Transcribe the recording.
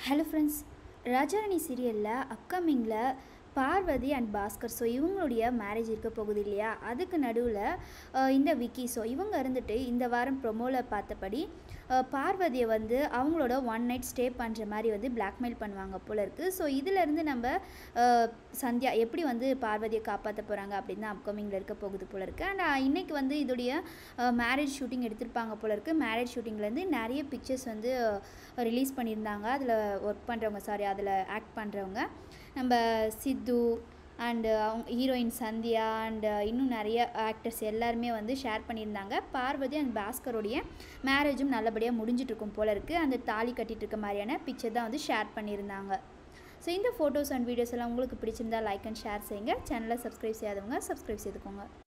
hello friends Raja Rani சீரியலில் அப்கமிங்கில் Parvathi and Bhaskar so இவங்களுடைய மேரேஜ் இருக்க போகுது இல்லையா அதுக்கு நடுவில் இந்த விக்கி ஸோ இவங்க இருந்துட்டு இந்த வாரம் ப்ரொமோவில் பார்த்தபடி அஹ், பார்வதியை வந்து அவங்களோட ஒன் நைட் ஸ்டே பண்ணுற மாதிரி வந்து பிளாக்மெயில் பண்ணுவாங்க போல இருக்குது ஸோ இதிலேருந்து நம்ம அஹ், சந்தியா எப்படி வந்து பார்வதியை காப்பாற்ற போகிறாங்க அப்படின்னு தான் அப்கமிங்கில் இருக்க போகுது போல இருக்குது அண்ட் இன்னைக்கு வந்து இதோடைய மேரேஜ் ஷூட்டிங் எடுத்திருப்பாங்க போல இருக்குது மேரேஜ் ஷூட்டிங்லேருந்து நிறைய பிக்சர்ஸ் வந்து ரிலீஸ் பண்ணியிருந்தாங்க அதில் ஒர்க் பண்ணுறவங்க சாரி அதில் ஆக்ட் பண்ணுறவங்க நம்ம சித்து அண்டு அவங்க ஹீரோயின் சந்தியா அண்டு இன்னும் நிறைய ஆக்டர்ஸ் எல்லாருமே வந்து ஷேர் பண்ணியிருந்தாங்க பார்வதி அண்ட் பாஸ்கருடைய மேரேஜும் நல்லபடியாக முடிஞ்சிட்டு இருக்கும் போல இருக்குது அந்த தாலி கட்டிட்டு இருக்க மாதிரியான பிக்சர் தான் வந்து ஷேர் பண்ணியிருந்தாங்க ஸோ இந்த ஃபோட்டோஸ் அண்ட் வீடியோஸ் எல்லாம் உங்களுக்கு பிடிச்சிருந்தா லைக் அண்ட் ஷேர் செய்யுங்க சேனலை சப்ஸ்கிரைப் செய்யாதவங்க சப்ஸ்கிரைப் செய்துக்கோங்க